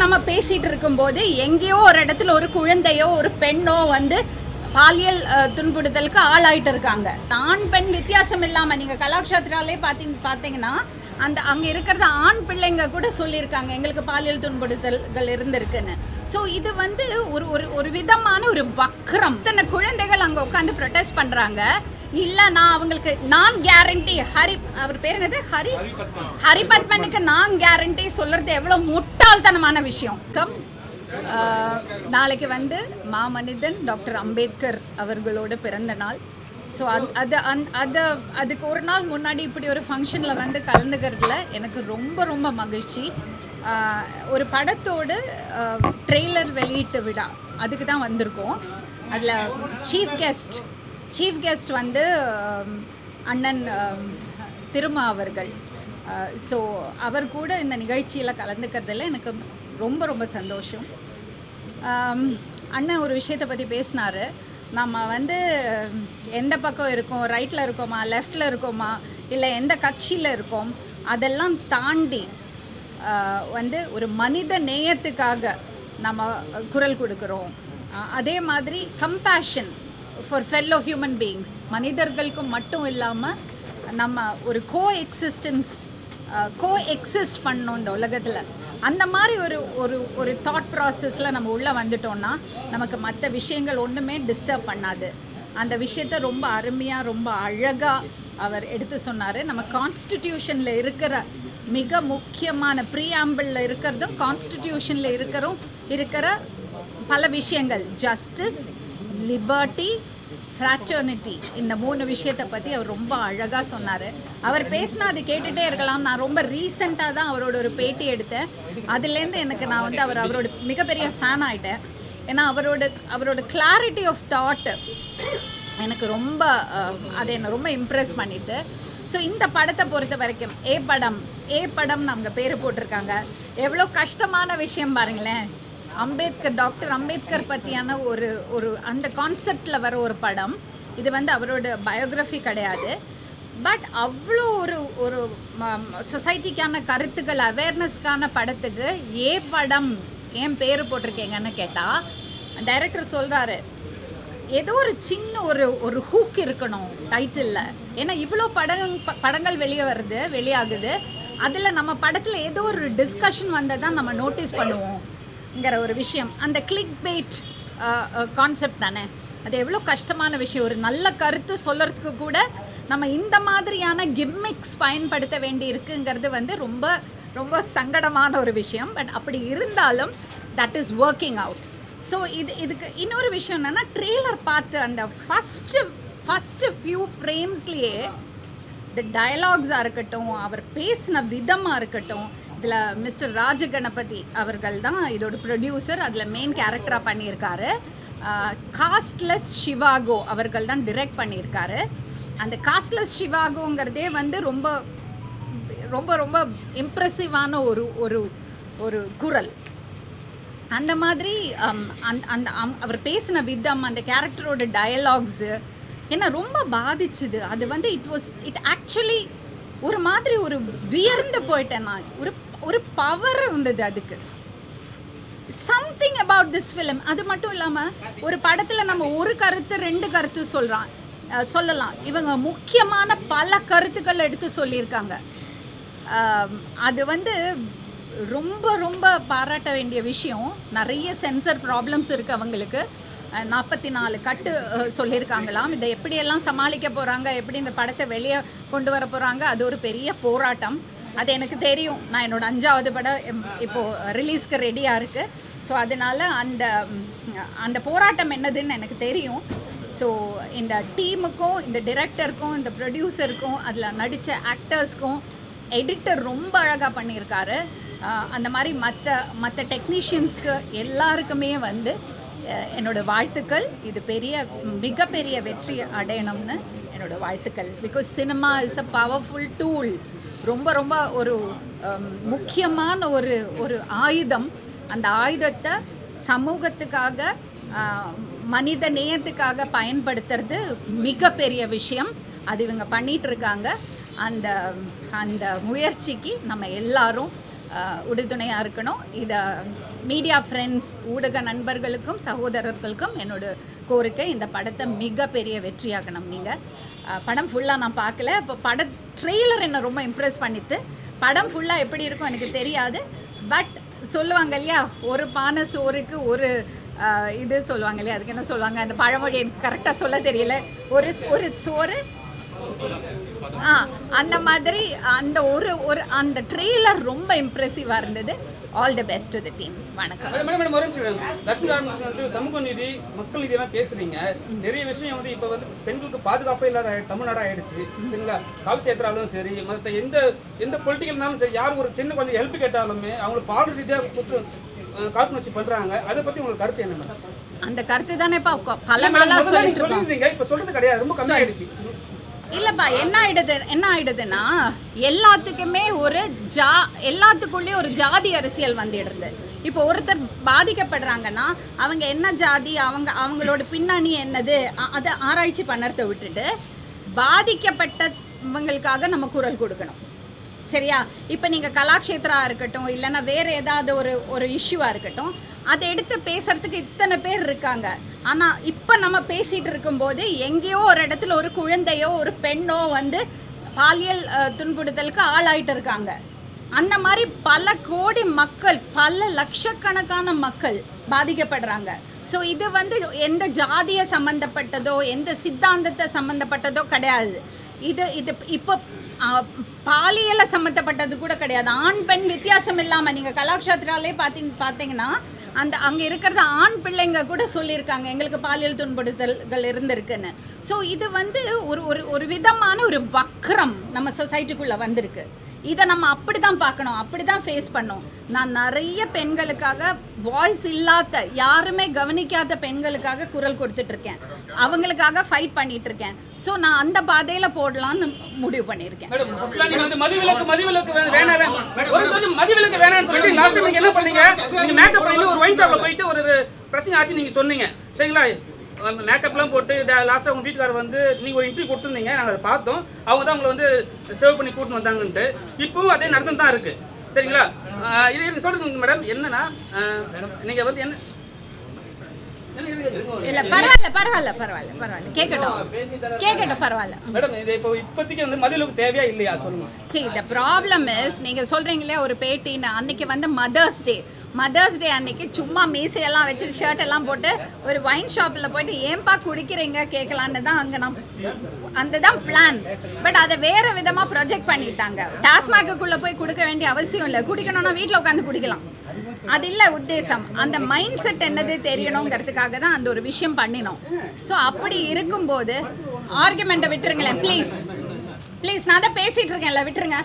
நம்ம பேசிட்டு இருக்கும்போது எங்கேயோ ஒரு இடத்துல ஒரு குழந்தையோ ஒரு பெண்ணோ வந்து பாலியல் அஹ், துன்புறுத்தலுக்கு ஆளாயிட்டு இருக்காங்க ஆண் பெண் வித்தியாசம் இல்லாம நீங்க கலாக்ஷேத்ராலே பார்த்தீங்க பார்த்தீங்கன்னா அந்த அங்க இருக்கிறது ஆண் பிள்ளைங்க கூட சொல்லியிருக்காங்க எங்களுக்கு பாலியல் துன்புறுத்தல்கள் இருந்திருக்குன்னு ஸோ இது வந்து ஒரு ஒரு ஒரு விதமான ஒரு வக்ரம் இத்தனை குழந்தைகள் அங்க உட்காந்து ப்ரொடெஸ்ட் பண்றாங்க இல்ல நான் அவங்களுக்கு நான் கேரண்டி ஹரி அவர் பேர் என்னது ஹரி ஹரிபத்மனுக்கு நான் கேரண்டி சொல்றது எவ்வளவு முட்டாள்தனமான விஷயம் கம் ஆஹ், நாளைக்கு வந்து மாமனிதன் டாக்டர் அம்பேத்கர் அவர்களோட பிறந்த நாள் ஸோ அது அது அந் அது அதுக்கு ஒரு நாள் முன்னாடி இப்படி ஒரு ஃபங்க்ஷனில் வந்து கலந்துக்கிறதுல எனக்கு ரொம்ப ரொம்ப மகிழ்ச்சி ஆஹ், ஒரு படத்தோடு ட்ரெய்லர் வெளியீட்டு விழா அதுக்கு தான் வந்திருக்கோம் அதில் சீஃப் கெஸ்ட் சீஃப் கெஸ்ட் வந்து ஆம், அண்ணன் ஆம், திருமா அவர்கள் ஸோ அவர் கூட இந்த நிகழ்ச்சியில் கலந்துக்கிறதுல எனக்கு ரொம்ப ரொம்ப சந்தோஷம் ஆம், அண்ணன் ஒரு விஷயத்தை பற்றி பேசினாரு நம்ம வந்து எந்த பக்கம் இருக்கோம் ரைட்டில் இருக்கோமா லெஃப்டில் இருக்கோமா இல்லை எந்த கட்சியில் இருக்கோம் அதெல்லாம் தாண்டி ஆஹ், வந்து ஒரு மனித நேயத்துக்காக நம்ம குரல் கொடுக்குறோம் ஆஹ், அதே மாதிரி compassion for fellow human beings மனிதர்களுக்கும் மட்டும் இல்லாமல் நம்ம ஒரு கோ எக்ஸிஸ்டன்ஸ் கோ எக்ஸிஸ்ட் பண்ணணும் இந்த உலகத்தில் அந்த மாதிரி ஒரு ஒரு ஒரு தாட் ப்ராசஸில் நம்ம உள்ளே வந்துட்டோம்னா நமக்கு மற்ற விஷயங்கள் ஒன்றுமே டிஸ்டர்ப் பண்ணாது அந்த விஷயத்த ரொம்ப அருமையாக ரொம்ப அழகாக அவர் எடுத்து சொன்னார் நம்ம கான்ஸ்டிடியூஷனில் இருக்கிற மிக முக்கியமான ப்ரீஆம்பிளில் இருக்கிறதும் கான்ஸ்டிடியூஷனில் இருக்கிறோம் இருக்கிற பல விஷயங்கள் ஜஸ்டிஸ் லிபர்ட்டி ஃப்ராட்டர்னிட்டி இந்த மூணு விஷயத்தை பற்றி அவர் ரொம்ப அழகாக சொன்னார் அவர் பேசினா அது கேட்டுகிட்டே இருக்கலாம் நான் ரொம்ப ரீசெண்டாக தான் அவரோட ஒரு பேட்டி எடுத்தேன் அதுலேருந்து எனக்கு நான் வந்து அவர் அவரோட மிகப்பெரிய ஃபேன் ஆகிட்டேன் ஏன்னா அவரோட அவரோட கிளாரிட்டி ஆஃப் தாட் எனக்கு ரொம்ப அஹ், அது என்னை ரொம்ப இம்ப்ரெஸ் பண்ணிட்டு ஸோ இந்த படத்தை பொறுத்த வரைக்கும் ஏ படம் ஏ படம் அவங்க பேர் போட்டிருக்காங்க எவ்வளோ கஷ்டமான விஷயம் பாருங்களேன் அம்பேத்கர் டாக்டர் அம்பேத்கர் பற்றியான ஒரு ஒரு அந்த கான்செப்டில் வர ஒரு படம் இது வந்து அவரோட பயோகிராஃபி கிடையாது பட் அவ்வளோ ஒரு ஒரு சொசைட்டிக்கான கருத்துக்கள் அவேர்னஸ்க்கான படத்துக்கு ஏ படம் ஏன் பேர் போட்டிருக்கீங்கன்னு கேட்டால் டைரக்டர் சொல்கிறாரு ஏதோ ஒரு சின்ன ஒரு ஒரு ஹூக் இருக்கணும் டைட்டிலில் ஏன்னா இவ்வளோ படம் ப- படங்கள் வெளியே வருது வெளியாகுது அதில் நம்ம படத்தில் ஏதோ ஒரு டிஸ்கஷன் வந்ததான் நம்ம நோட்டீஸ் பண்ணுவோம்ங்கிற ஒரு விஷயம் அந்த கிளிக் பெயிட் கான்செப்ட் தானே அது எவ்வளோ கஷ்டமான விஷயம் ஒரு நல்ல கருத்து சொல்கிறதுக்கு கூட நம்ம இந்த மாதிரியான கிம்மிக்ஸ் பயன்படுத்த வேண்டி இருக்குங்கிறது வந்து ரொம்ப ரொம்ப சங்கடமான ஒரு விஷயம் பட் அப்படி இருந்தாலும் that is working out so இது இதுக்கு இன்னொரு விஷயம் என்னென்னா ட்ரெய்லர் பார்த்து அந்த ஃபஸ்ட்டு ஃபஸ்ட்டு ஃபியூ ஃப்ரேம்ஸ்லேயே இந்த டயலாக்ஸாக இருக்கட்டும் அவர் பேசின விதமாக இருக்கட்டும் இதில் மிஸ்டர் ராஜகணபதி அவர்கள் தான் இதோட ப்ரொடியூசர் அதில் மெயின் கேரக்டராக பண்ணியிருக்காரு காஸ்ட்லெஸ் ஷிவாகோ அவர்கள் தான் டிரெக்ட் பண்ணியிருக்காரு அந்த காஸ்ட்லெஸ் ஷிவாகோங்கிறதே வந்து ரொம்ப ரொம்ப ரொம்ப இம்ப்ரெசிவான ஒரு ஒரு ஒரு குரல் அந்த மாதிரி அம், அந்த அந்த அம்- அவர் பேசின விதம் அந்த கேரக்டரோட டயலாக்ஸு என்ன ரொம்ப பாதிச்சுது அது வந்து இட் வாஸ் இட் ஆக்சுவலி ஒரு மாதிரி ஒரு வியர்ந்து போயிட்டேன் நான் ஒரு ஒரு பவர் இருந்தது அதுக்கு சம்திங் அபவுட் திஸ் ஃபிலிம் அது மட்டும் இல்லாமல் ஒரு படத்தில் நம்ம ஒரு கருத்து ரெண்டு கருத்து சொல்கிறான் சொல்லலாம் இவங்க முக்கியமான பல கருத்துக்கள் எடுத்து சொல்லியிருக்காங்க ஆம், அது வந்து ரொம்ப ரொம்ப பாராட்ட வேண்டிய விஷயம் நிறைய சென்சர் ப்ராப்ளம்ஸ் இருக்குது அவங்களுக்கு நாற்பத்தி நாலு கட்டு அஹ், சொல்லியிருக்காங்களாம் இதை எப்படியெல்லாம் சமாளிக்க போகிறாங்க எப்படி இந்த படத்தை வெளியே கொண்டு வர போகிறாங்க அது ஒரு பெரிய போராட்டம் அது எனக்கு தெரியும் நான் என்னோட அஞ்சாவது படம் எம்- இப்போ ரிலீஸ்க்கு ரெடியாக இருக்குது ஸோ அதனால அந்த ம், அந்த போராட்டம் என்னதுன்னு எனக்கு தெரியும் ஸோ இந்த டீமுக்கும் இந்த டிரெக்டருக்கும் இந்த ப்ரொடியூசருக்கும் அதில் நடித்த ஆக்டர்ஸ்க்கும் எடிட்டர் ரொம்ப அழகாக பண்ணியிருக்காரு ஆஹ் அந்த மாதிரி மற்ற மற்ற டெக்னீஷியன்ஸ்க்கு எல்லாருக்குமே வந்து அஹ் என்னோட வாழ்த்துக்கள் இது பெரிய மிகப்பெரிய வெற்றி அடையணும்னு என்னோட வாழ்த்துக்கள் because cinema is a powerful tool ரொம்ப ரொம்ப ஒரு ஹம், முக்கியமான ஒரு ஒரு ஆயுதம் அந்த ஆயுதத்தை சமூகத்துக்காக ஆஹ், மனித நேயத்துக்காக பயன்படுத்துறது மிகப்பெரிய விஷயம் அது இவங்க பண்ணிட்டு இருக்காங்க அந்த அந்த முயற்சிக்கு நம்ம எல்லாரும் உறுதுணையாக இருக்கணும் இதை மீடியா ஃப்ரெண்ட்ஸ் ஊடக நண்பர்களுக்கும் சகோதரர்களுக்கும் என்னோட கோரிக்கை இந்த படத்தை மிகப்பெரிய வெற்றியாக்கணும் நீங்கள் படம் ஃபுல்லாக நான் பார்க்கல இப்போ பட ட்ரெய்லர் என்னை ரொம்ப இம்ப்ரெஸ் பண்ணித்து படம் ஃபுல்லாக எப்படி இருக்கும் எனக்கு தெரியாது பட் சொல்லுவாங்க இல்லையா ஒரு பானை சோறுக்கு ஒரு ஆஹ், இது சொல்லுவாங்க இல்லையா அதுக்கு என்ன சொல்லுவாங்க அந்த பழமொழி எனக்கு கரெக்டாக சொல்ல தெரியல ஒரு ஒரு சோறு ஆ அந்த மாதிரி அந்த ஒரு ஒரு அந்த ட்ரெய்லர் ரொம்ப இம்ப்ரெசிவாக இருந்தது all the best to the team வணக்கம் மேடம் மேடம் மேடம் ஒரு நிமிஷம் மேடம் லட்சுமி ராமகிருஷ்ணன் வந்து சமூக நீதி மக்கள் நீதி எல்லாம் பேசுறீங்க நிறைய விஷயம் வந்து இப்போ வந்து பெண்களுக்கு பாதுகாப்பே இல்லாத ஆயி- தமிழ்நாடு ஆயிடுச்சு சரிங்களா கால் சேத்திராலும் சரி மற்ற எந்த எந்த பொலிட்டிக்கல்னாலும் சரி யார் ஒரு சின்ன குழந்தை ஹெல்ப் கேட்டாலுமே அவங்களுக்கு பால் ரீதியாக குத்து காழ்ப்புணர்ச்சி பண்றாங்க அதை பத்தி உங்களுக்கு கருத்து என்ன மேடம் அந்த கருத்து தானேப்பா கொ- பல இல்ல மேடம், நாளாக முதல்ல சொல்லிட்டு நீங்க இருக்கோம் சொல்லியிருந்தீங்க இப்போ சொல்றது கிடையாது ரொம்ப கம்மியாயிடுச்சு இல்லப்பா என்ன ஆயிடுது என்ன ஆயிடுதுன்னா எல்லாத்துக்குமே ஒரு ஜா எல்லாத்துக்குள்ளேயும் ஒரு ஜாதி அரசியல் வந்துடுது இப்போ ஒருத்தர் பாதிக்கப்படுறாங்கன்னா அவங்க என்ன ஜாதி அவங்க அவங்களோட பின்னணி என்னது அ- அதை ஆராய்ச்சி பண்ணறதை விட்டுட்டு பாதிக்கப்பட்டவங்களுக்காக நம்ம குரல் கொடுக்கணும் சரியா இப்போ நீங்கள் கலாக்ஷேத்ரா இருக்கட்டும் இல்லைன்னா வேறு ஏதாவது ஒரு ஒரு இஷ்யூவாக இருக்கட்டும் அதை எடுத்து பேசுறதுக்கு இத்தனை பேர் இருக்காங்க ஆனால் இப்போ நம்ம பேசிகிட்டு இருக்கும்போது எங்கேயோ ஒரு இடத்துல ஒரு குழந்தையோ ஒரு பெண்ணோ வந்து பாலியல் அஹ், துன்புறுத்தலுக்கு ஆளாயிட்டு இருக்காங்க அந்த மாதிரி பல கோடி மக்கள் பல லட்சக்கணக்கான மக்கள் பாதிக்கப்படுறாங்க ஸோ இது வந்து எந்த ஜாதிய சம்மந்தப்பட்டதோ எந்த சித்தாந்தத்தை சம்மந்தப்பட்டதோ கிடையாது இது இது இப்போ ஆ, பாலியல சம்மந்தப்பட்டது கூட கிடையாது ஆண் பெண் வித்தியாசம் இல்லாமல் நீங்கள் கலாக்ஷேத்ராலே பார்த்தீங்க பார்த்தீங்கன்னா அந்த அங்கே இருக்கிறது ஆண் பிள்ளைங்க கூட சொல்லியிருக்காங்க எங்களுக்கு பாலியல் துன்புறுத்தல்கள் இருந்திருக்குன்னு ஸோ இது வந்து ஒரு ஒரு ஒரு விதமான ஒரு வக்ரம் நம்ம சொசைட்டிக்குள்ளே வந்திருக்கு இதை நம்ம அப்படி தான் பார்க்கணும் அப்படி தான் ஃபேஸ் பண்ணோம் நான் நிறைய பெண்களுக்காக வாய்ஸ் இல்லாத யாருமே கவனிக்காத பெண்களுக்காக குரல் கொடுத்துட்டு இருக்கேன் அவங்களுக்காக ஃபைட் பண்ணிட்டு இருக்கேன் ஸோ நான் அந்த பாதையில் போடலான்னு முடிவு பண்ணியிருக்கேன் மேடம் ஃபர்ஸ்ட்லாம் நீங்க வந்து மதுவிலக்கு மதுவிலக்கு வே- வேணாம் வேணாம் ஒரு கொஞ்சம் மதுவிலக்கு வேணாம்னு சொல்லிட்டு லாஸ்ட் டைம் நீங்க என்ன பண்ணீங்க நீங்க மேக்கப் பண்ணி ஒரு ஒயின் ஷாப்ல போயிட்டு ஒரு பிரச்சனை ஆச்சு நீங்க சொன்னீங்க சரிங்களா அந்த மேக்கப்லாம் போட்டு லாஸ்ட்டாக உங்க வீட்டுக்காரர் வந்து நீங்க ஒரு இன்டர்வியூ கொடுத்துருந்தீங்க நாங்கள் அதை பார்த்தோம் அவங்க தான் உங்களை வந்து சேவ் பண்ணி கூட்டின்னு வந்தாங்கன்ட்டு இப்பவும் அதே நடந்து தான் இருக்கு சரிங்களா ஆஹ் இது இது சொல்லுங்க மேடம் என்னன்னா ஆஹ் நீங்க வந்து என்ன இருங்க, இருங்க, இருங்க. இல்லை பரவாயில்ல பரவாயில்ல பரவாயில்ல பரவாயில்ல கேட்கட்டும் கேட்கட்டும் பரவாயில்ல மேடம் இது இப்போ இப்போதைக்கு வந்து மதுவிலக்கு தேவையா இல்லையா சொல்லுங்க see the problem is நீங்கள் சொல்கிறீங்களே ஒரு பேட்டின்னு அன்னைக்கு வந்து மதர்ஸ் டே மதர்ஸ் டே அன்னைக்கு சும்மா மீசையெல்லாம் வச்சு ஷர்ட் எல்லாம் போட்டு ஒரு ஒயின் ஷாப்பில் போயிட்டு ஏன்பா குடிக்கிறீங்க கேட்கலான்னு தான் அங்கே நான் அந்த தான் பிளான் பட் அதை வேறு விதமாக ப்ரொஜெக்ட் பண்ணிட்டாங்க டாஸ்மாக்குள்ளே போய் கொடுக்க வேண்டிய அவசியம் இல்லை குடிக்கணும்னா வீட்டில் உட்காந்து குடிக்கலாம் அது இல்லை உத்தேசம் அந்த மைண்ட் செட் என்னது தெரியணுங்கிறதுக்காக தான் அந்த ஒரு விஷயம் பண்ணினோம் ஸோ அப்படி இருக்கும்போது ஆர்குமெண்ட்டை விட்டுருங்களேன் ப்ளீஸ் ப்ளீஸ் நான் தான் பேசிகிட்டு இருக்கேன்ல விட்டுருங்க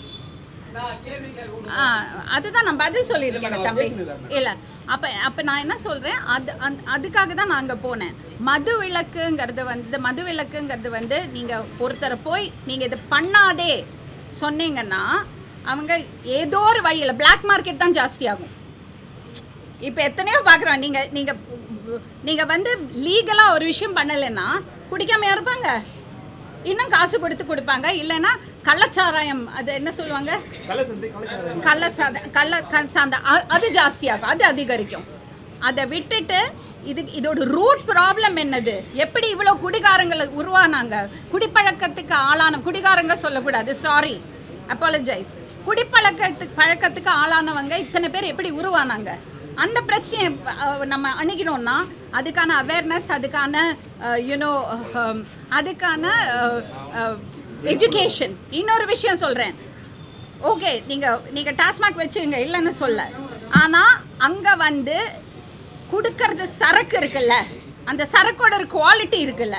ஆ அதுதான் நான் பதில் சொல்லியிருக்கேன் தம்பி இல்லை அப்போ அப்போ நான் என்ன சொல்கிறேன் அது அந்த அதுக்காக தான் நான் அங்கே போனேன் மது விலக்குங்கிறது வந்து மது விலக்குங்கிறது வந்து நீங்கள் ஒருத்தரை போய் நீங்கள் இது பண்ணாதே சொன்னீங்கன்னா அவங்க ஏதோ ஒரு வழியில் பிளாக் மார்க்கெட் தான் ஜாஸ்தியாகும் இப்போ எத்தனையோ பார்க்குறோம் நீங்கள் நீங்கள் நீங்கள் வந்து லீகலாக ஒரு விஷயம் பண்ணலைன்னா குடிக்காமையா இருப்பாங்க இன்னும் காசு கொடுத்து கொடுப்பாங்க இல்லைன்னா கள்ளச்சாராயம் அது என்ன சொல்லுவாங்க கலை சந்தை கலை கள்ள சாத கள்ள க- சாந்த அ- அது ஜாஸ்தியாகும் அது அதிகரிக்கும் அதை விட்டுட்டு இது இதோட ரூட் ப்ராப்ளம் என்னது எப்படி இவ்வளோ குடிகாரங்களை உருவானாங்க குடிப்பழக்கத்துக்கு ஆளான குடிகாரங்க சொல்லக்கூடாது சாரி அப்பாலஜைஸ் குடிப்பழக்கத்துக்கு பழக்கத்துக்கு ஆளானவங்க இத்தனை பேர் எப்படி உருவானாங்க அந்த பிரச்சனையை அஹ், நம்ம அணுகினோம்னா அதுக்கான அவேர்னஸ் அதுக்கான யூனோ அதுக்கான எஜுகேஷன் இன்னொரு விஷயம் சொல்கிறேன் ஓகே நீங்கள் நீங்கள் டாஸ்மாக் வச்சுங்க இல்லைன்னு சொல்ல ஆனால் அங்கே வந்து கொடுக்கறது சரக்கு இருக்குல்ல அந்த சரக்கோட ஒரு குவாலிட்டி இருக்குல்ல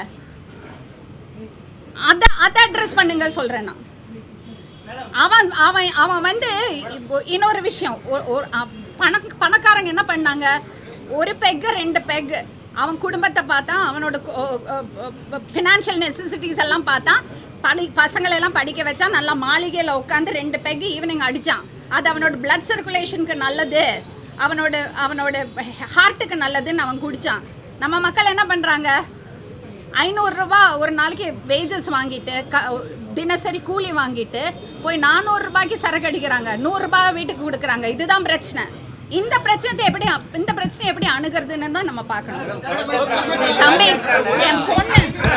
அதை அதை அட்ரஸ் பண்ணுங்க சொல்கிறேன் நான் அவன் அவன் அவன் வந்து இப்போ இன்னொரு விஷயம் ஒரு- ஒரு அ, பண பணக்காரங்க என்ன பண்ணாங்க ஒரு பெக்கு ரெண்டு பெக் அவன் குடும்பத்தை பார்த்தா அவனோட ஃபினான்ஷியல் நெசசிட்டிஸ் எல்லாம் பார்த்தா படி பசங்களை எல்லாம் படிக்க வச்சா நல்லா மாளிகையில் உட்காந்து ரெண்டு பெக் ஈவினிங் அடித்தான் அது அவனோட பிளட் சர்க்குலேஷனுக்கு நல்லது அவனோட அவனோட ஹார்ட்டுக்கு நல்லதுன்னு அவன் குடித்தான் நம்ம மக்கள் என்ன பண்ணுறாங்க ஐநூறுரூவா ஒரு நாளைக்கு வேஜஸ் வாங்கிட்டு க தினசரி கூலி வாங்கிட்டு போய் நானூறு ரூபாய்க்கு சரக்கு அடிக்கிறாங்க நூறு ரூபாய் வீட்டுக்கு கொடுக்குறாங்க இதுதான் பிரச்சனை இந்த பிரச்சனை எப்படி இந்த பிரச்சனை எப்படி அணுகிறதுன்னு தான் நம்ம பார்க்கணும் தம்பி என் பொண்ணு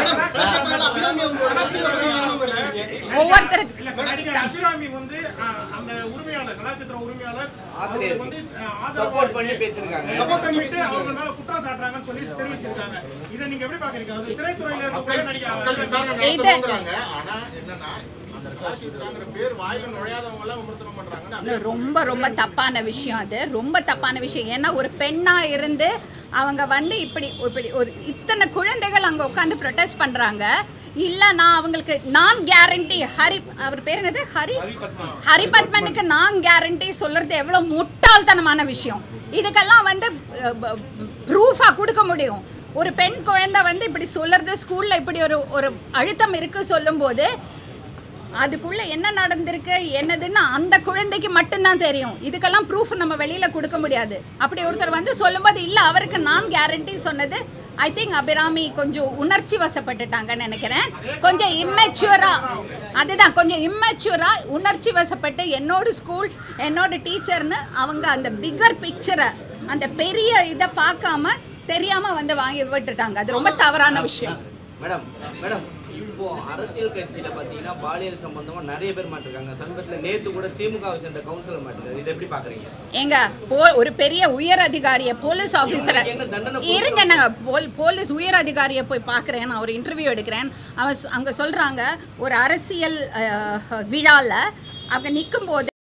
ஒவ்வொருத்தருக்கு நடிகர் அபிராமி வந்து அஹ், அந்த உரிமையாளர் கலாச்சித்திர உரிமையாளர் ஆசிரியர் வந்து அஹ், ஆதரவா சப்போர்ட் பண்ணி பேசியிருக்காங்க சப்போர்ட் பண்ணிட்டு அவங்க மேல குற்றம் சாட்டுறாங்கன்னு சொல்லி தெரிவிச்சிருக்காங்க இதை நீங்க எப்படி பாக்குறீங்க அது திரைத்துறையில இருக்கக்கூடிய மக்கள் நடிகர் விசாரணை இது- நடத்தணுங்கிறாங்க ஆனா என்னன்னா அந்த கலாச்சித்திராங்கிற பேர் வாயில நுழையாதவங்க எல்லாம் விமர்சனம் பண்றாங்கன்னு இன்னும் ரொம்ப ரொம்ப தப்பான விஷயம் அது ரொம்ப தப்பான விஷயம் ஏன்னா ஒரு பெண்ணா இருந்து அவங்க வந்து இப்படி இப்படி ஒரு இத்தனை குழந்தைகள் அங்க உட்காந்து ப்ரொட்டஸ்ட் பண்றாங்க இல்ல நான் அவங்களுக்கு நான் கேரண்டி ஹரி அவர் பேர் என்னது ஹரி ஹரிபத்மனுக்கு நான் கேரண்டி சொல்றது எவ்வளவு முட்டாள்தனமான விஷயம் இதுக்கெல்லாம் வந்து ப்ரூஃபா கொடுக்க முடியும் ஒரு பெண் குழந்தை வந்து இப்படி சொல்றது ஸ்கூல்ல இப்படி ஒரு ஒரு அழுத்தம் இருக்கு சொல்லும்போது அதுக்குள்ள என்ன நடந்திருக்கு என்னதுன்னு அந்த குழந்தைக்கு மட்டும்தான் தெரியும் இதுக்கெல்லாம் ப்ரூஃப் நம்ம வெளியில கொடுக்க முடியாது அப்படி ஒருத்தர் வந்து சொல்லும்போது இல்ல அவருக்கு நான் கேரண்டி சொன்னது ஐ திங்க் அபிராமி கொஞ்சம் உணர்ச்சி வசப்பட்டுட்டாங்கன்னு நினைக்கிறேன் கொஞ்சம் இம்மெச்சூரா அதுதான் கொஞ்சம் இம்மெச்சூரா உணர்ச்சி வசப்பட்டு என்னோட ஸ்கூல் என்னோட டீச்சர்னு அவங்க அந்த பிக்கர் பிக்சரை அந்த பெரிய இதை பார்க்காம தெரியாம வந்து வாங்கி விட்டுட்டாங்க அது ரொம்ப தவறான விஷயம் மேடம் மேடம் இப்போ அரசியல் கட்சியில பாத்தீங்கன்னா பாலியல் சம்பந்தமா நிறைய பேர் மாட்டிருக்காங்க சமீபத்துல நேத்து கூட திமுகவை சேர்ந்த கவுன்சிலர் மாட்டிருக்காரு இதை எப்படி பாக்குறீங்க ஏங்க போ ஒரு பெரிய உயர் அதிகாரிய போலீஸ் ஆபீசரை இவங்களுக்கு என்ன தண்டனை இருங்க நான் போல் போலீஸ் உயர் அதிகாரியை போய் பார்க்குறேன் நான் ஒரு இன்டர்வியூ எடுக்கிறேன் அவன் சொ- அங்க சொல்றாங்க ஒரு அரசியல் அஹ், விழால அவங்க நிற்கும் போது